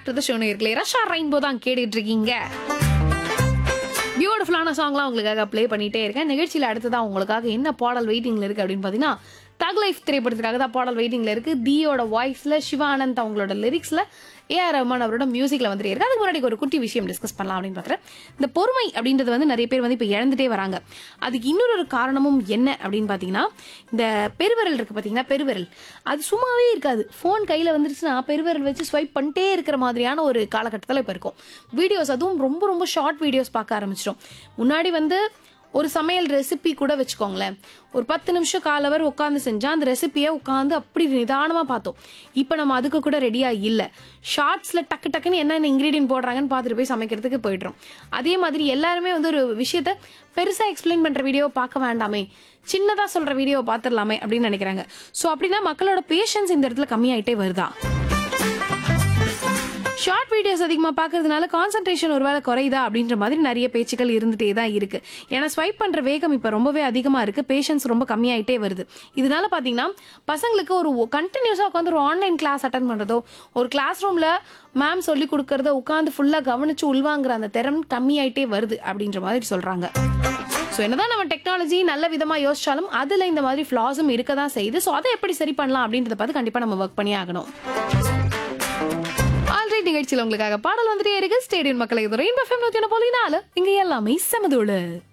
to the show நேர்களே Rasha rainbow தான் கேட்டுட்டு இருக்கீங்க பியூட்டிஃபுல்லான சாங்லாம் உங்களுக்காக ப்ளே பண்ணிட்டே இருக்கேன் நிகழ்ச்சியில் அடுத்ததான் உங்களுக்காக என்ன பாடல் வெயிட்டிங்ல இருக்கு அப்படின்னு பார்த்தீங்கன்னா தக் லைஃப் திரைப்படத்துக்காக தான் பாடல் வெயிட்டிங்ல இருக்கு தியோட வாய்ஸ்ல சிவானந்த் அவங்களோட லிரிக்ஸ்ல ஏஆர் ரஹ்மான் அவரோட மியூசிக்ல வந்துட்டே இருக்கு அதுக்கு முன்னாடி ஒரு குட்டி விஷயம் டிஸ்கஸ் பண்ணலாம் அப்படின்னு பார்க்குறேன் இந்த பொறுமை அப்படின்றது வந்து நிறைய பேர் வந்து இப்போ இழந்துட்டே வராங்க அதுக்கு இன்னொரு ஒரு காரணமும் என்ன அப்படின்னு பார்த்தீங்கன்னா இந்த பெருவிரல் இருக்கு பார்த்தீங்கன்னா பெருவிரல் அது சும்மாவே இருக்காது ஃபோன் கையில் வந்துருச்சுன்னா பெருவிரல் வச்சு ஸ்வைப் பண்ணிட்டே இருக்கிற மாதிரியான ஒரு காலகட்டத்தில் இப்போ இருக்கும் வீடியோஸ் அதுவும் ரொம்ப ரொம்ப ஷார்ட் வீடியோஸ் பார்க்க ஆரம்பிச்சிட்டோம் முன்னாடி வந்து ஒரு சமையல் ரெசிபி கூட வச்சுக்கோங்களேன் ஒரு பத்து நிமிஷம் காலவர் உட்காந்து செஞ்சா அந்த ரெசிபியை உட்காந்து அப்படி நிதானமா பார்த்தோம் இப்போ நம்ம அதுக்கு கூட ரெடியா இல்ல ஷார்ட்ஸ்ல டக்கு டக்குன்னு என்னென்ன இன்கிரீடியன்ட் போடுறாங்கன்னு பார்த்துட்டு போய் சமைக்கிறதுக்கு போயிடுறோம் அதே மாதிரி எல்லாருமே வந்து ஒரு விஷயத்த பெருசா எக்ஸ்பிளைன் பண்ற வீடியோ பார்க்க வேண்டாமே சின்னதா சொல்ற வீடியோ பார்த்துடலாமே அப்படின்னு நினைக்கிறாங்க ஸோ அப்படின்னா மக்களோட பேஷன்ஸ் இந்த இடத்துல கம்மியாயிட்டே வருதா ஷார்ட் வீடியோஸ் அதிகமாக பார்க்கறதுனால கான்சன்ட்ரேஷன் ஒருவேளை குறையுதா அப்படின்ற மாதிரி நிறைய பேச்சுக்கள் இருந்துட்டே தான் இருக்கு ஏன்னா ஸ்வைப் பண்ற வேகம் இப்போ ரொம்பவே அதிகமாக இருக்கு பேஷன்ஸ் ரொம்ப கம்மியாயிட்டே வருது இதனால பார்த்தீங்கன்னா பசங்களுக்கு ஒரு கண்டினியூஸாக உட்காந்து ஒரு ஆன்லைன் கிளாஸ் அட்டன் பண்ணுறதோ ஒரு கிளாஸ் ரூமில் மேம் சொல்லி கொடுக்கறத உட்காந்து ஃபுல்லாக கவனிச்சு உள்வாங்குற அந்த திறன் கம்மியாயிட்டே வருது அப்படின்ற மாதிரி சொல்றாங்க ஸோ என்னதான் நம்ம டெக்னாலஜி நல்ல விதமாக யோசிச்சாலும் அதில் இந்த மாதிரி ஃப்ளாஸும் இருக்க தான் செய்யுது ஸோ அதை எப்படி சரி பண்ணலாம் அப்படின்றத பார்த்து கண்டிப்பாக நம்ம ஒர்க் பண்ணி ஆகணும் ஆல்ரெடி நிகழ்ச்சியில் உங்களுக்காக பாடல் வந்துட்டே இருக்கு ஸ்டேடியம் மக்களை இது ரெயின்போ ஃபேம் நூற்றி ஒன்று போலினால இங்க எல்லாமே செமதோடு